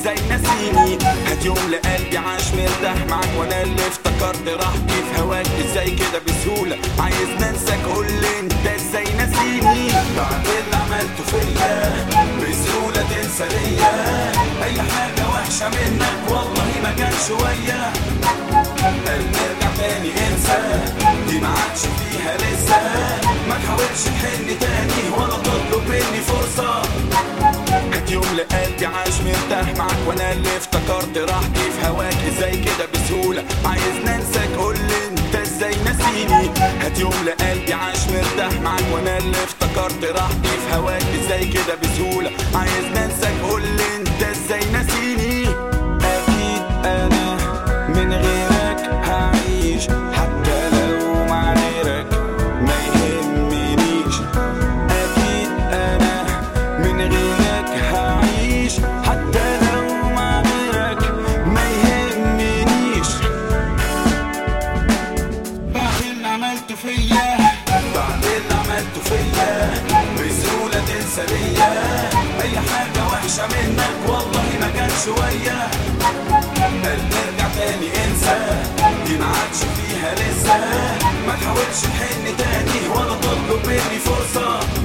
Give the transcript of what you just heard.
ازاي ناسيني هات يوم لقلبي عاش مرتاح معاك وانا اللي افتكرت راحتي في هواك ازاي كده بسهولة عايز ننساك قول لي انت ازاي ناسيني بعد اللي عملته فيا بسهولة تنسى ليا اي حاجة وحشة منك والله ما كان شوية قال نرجع تاني انسى دي ما عادش فيها لسه ما تحاولش تحن تاني ولا تطلب مني فرصة هات يوم لقلبي عاش مرتاح معاك وانا اللي افتكرت راحتي في هواك ازاي كده بسهولة عايز ننساك قول لي انت ازاي ناسيني هات يوم لقلبي عاش مرتاح معاك وانا اللي افتكرت راحتي في هواك ازاي كده بسهولة عايز ننساك قول لي انت ازاي ناسيني اكيد انا من غيرك هعيش حتى لو مع غيرك ما يهمنيش اكيد انا من غيرك هعيش حتى لو مع غيرك ما يهمنيش بعد اللي عملته فيا بعد اللي عملته فيا بسهولة تنسى ليا أي حاجة وحشة منك والله ما كان شوية قال نرجع تاني انسى دي ما عادش فيها لسه ما تحاولش تحن تاني ولا تطلب مني فرصة